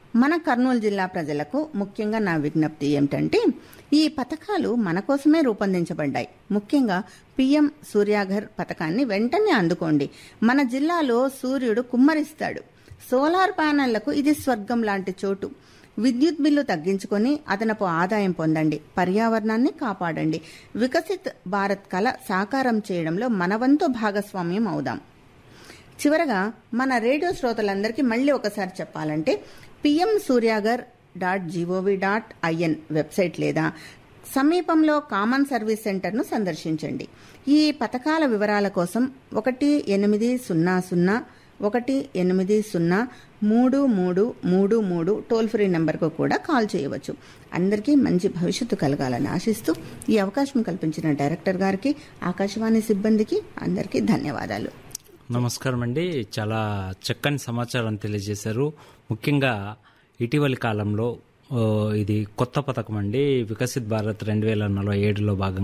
మన కర్నూలు జిల్లా ప్రజలకు ముఖ్యంగా నా విజ్ఞప్తి ఏమిటంటే ఈ పథకాలు మన కోసమే రూపొందించబడ్డాయి ముఖ్యంగా పిఎం సూర్యాఘర్ పథకాన్ని వెంటనే అందుకోండి మన జిల్లాలో సూర్యుడు కుమ్మరిస్తాడు సోలార్ ప్యానెళ్లకు ఇది స్వర్గం లాంటి చోటు విద్యుత్ బిల్లు తగ్గించుకొని అదనపు ఆదాయం పొందండి పర్యావరణాన్ని కాపాడండి వికసిత్ భారత్ కల సాకారం చేయడంలో మనవంతు భాగస్వామ్యం అవుదాం చివరగా మన రేడియో శ్రోతలందరికీ మళ్ళీ ఒకసారి చెప్పాలంటే P M Suryaghar dot gov dot I N website లేదా సమీపంలో కామన్ సర్వీస్ సెంటర్ను సందర్శించండి ఈ పథకాల వివరాల కోసం ఒకటి ఎనిమిది సున్నా సున్నా ఒకటి ఎనిమిది సున్నా మూడు మూడు మూడు మూడు టోల్ ఫ్రీ నెంబర్కు కూడా కాల్ చేయవచ్చు అందరికీ మంచి భవిష్యత్తు కలగాలని ఆశిస్తూ ఈ అవకాశం కల్పించిన డైరెక్టర్ గారికి ఆకాశవాణి సిబ్బందికి అందరికీ ధన్యవాదాలు నమస్కారం అండి చాలా చక్కని సమాచారం తెలియజేశారు ముఖ్యంగా ఇటీవలి కాలంలో ఓ, ఇది కొత్త పథకం అండి వికసిత్ భారత్ రెండు వేల నలభై ఏడులో భాగంగా